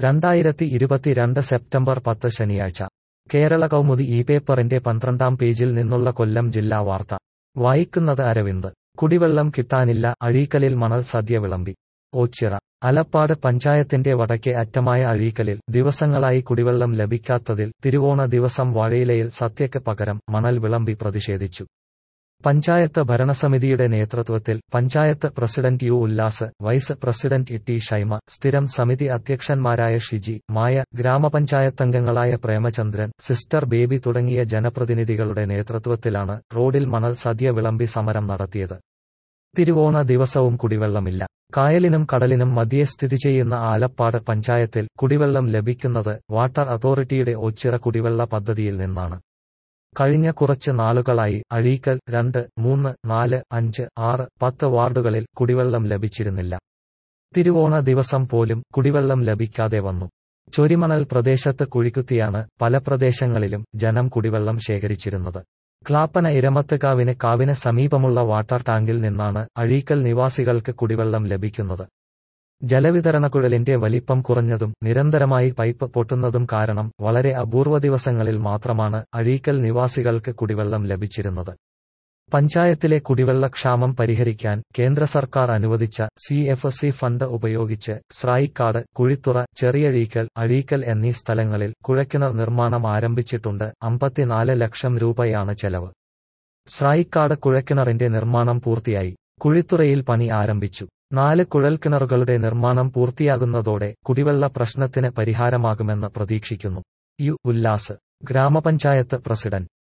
രണ്ടായിരത്തി ഇരുപത്തിരണ്ട് സെപ്റ്റംബർ പത്ത് ശനിയാഴ്ച കേരള കൗമുദി ഈ പേപ്പറിന്റെ പന്ത്രണ്ടാം പേജിൽ നിന്നുള്ള കൊല്ലം ജില്ലാ വാർത്ത വായിക്കുന്നത് അരവിന്ദ് കുടിവെള്ളം കിട്ടാനില്ല അഴീക്കലിൽ മണൽ സദ്യ വിളമ്പി ഓച്ചിറ അലപ്പാട് പഞ്ചായത്തിന്റെ വടക്കേ അറ്റമായ അഴീക്കലിൽ ദിവസങ്ങളായി കുടിവെള്ളം ലഭിക്കാത്തതിൽ തിരുവോണ ദിവസം വാഴയിലയിൽ സത്യയ്ക്ക് പകരം മണൽ വിളമ്പി പ്രതിഷേധിച്ചു പഞ്ചായത്ത് ഭരണസമിതിയുടെ നേതൃത്വത്തിൽ panchayat president U Ullas vice president E T Shaima സ്ഥിരം സമിതി അധ്യക്ഷന്മാരായ ഷിജി മായ ഗ്രാമപഞ്ചായത്തംഗങ്ങളായ പ്രേമചന്ദ്രൻ സിസ്റ്റർ ബേബി തുടങ്ങിയ ജനപ്രതിനിധികളുടെ നേതൃത്വത്തിലാണ് റോഡിൽ മണൽ സദ്യ വിളമ്പി സമരം നടത്തിയത് തിരുവോണ ദിവസവും കുടിവെള്ളമില്ല കായലിനും കടലിനും മധ്യേ സ്ഥിതി ചെയ്യുന്ന ആലപ്പാട് പഞ്ചായത്തിൽ കുടിവെള്ളം ലഭിക്കുന്നത് വാട്ടർ അതോറിറ്റിയുടെ ഒച്ചിറ കുടിവെള്ള പദ്ധതിയിൽ നിന്നാണ് കഴിഞ്ഞ കുറച്ച് നാളുകളായി അഴീക്കൽ രണ്ട് മൂന്ന് നാല് അഞ്ച് ആറ് പത്ത് വാർഡുകളിൽ കുടിവെള്ളം ലഭിച്ചിരുന്നില്ല തിരുവോണ ദിവസം പോലും കുടിവെള്ളം ലഭിക്കാതെ വന്നു ചൊരിമണൽ പ്രദേശത്ത് കുഴിക്കുത്തിയാണ് പല പ്രദേശങ്ങളിലും ജനം കുടിവെള്ളം ശേഖരിച്ചിരുന്നത് ക്ലാപ്പന ഇരമത്തുകാവിന് കാവിന് സമീപമുള്ള വാട്ടർ ടാങ്കിൽ നിന്നാണ് അഴീക്കൽ നിവാസികൾക്ക് കുടിവെള്ളം ലഭിക്കുന്നത് ജലവിതരണക്കുഴലിന്റെ വലിപ്പം കുറഞ്ഞതും നിരന്തരമായി പൈപ്പ് പൊട്ടുന്നതും കാരണം വളരെ അപൂർവ ദിവസങ്ങളിൽ മാത്രമാണ് അഴീക്കൽ നിവാസികൾക്ക് കുടിവെള്ളം ലഭിച്ചിരുന്നത് പഞ്ചായത്തിലെ കുടിവെള്ളക്ഷാമം പരിഹരിക്കാൻ കേന്ദ്ര സർക്കാർ അനുവദിച്ച സി എഫ് സി ഫണ്ട് ഉപയോഗിച്ച് സ്രായിക്കാട് കുഴിത്തുറ ചെറിയഴീക്കൽ അഴീക്കൽ എന്നീ സ്ഥലങ്ങളിൽ കുഴക്കിണർ നിർമ്മാണം ആരംഭിച്ചിട്ടുണ്ട് അമ്പത്തിനാല് ലക്ഷം രൂപയാണ് ചെലവ് സ്രായിക്കാട് കുഴക്കിണറിന്റെ നിർമ്മാണം പൂർത്തിയായി കുഴിത്തുറയിൽ പണി ആരംഭിച്ചു നാല് കുഴൽക്കിണറുകളുടെ നിർമ്മാണം പൂർത്തിയാകുന്നതോടെ കുടിവെള്ള പ്രശ്നത്തിന് പരിഹാരമാകുമെന്ന് പ്രതീക്ഷിക്കുന്നു യു ഉല്ലാസ് ഗ്രാമപഞ്ചായത്ത് പ്രസിഡന്റ്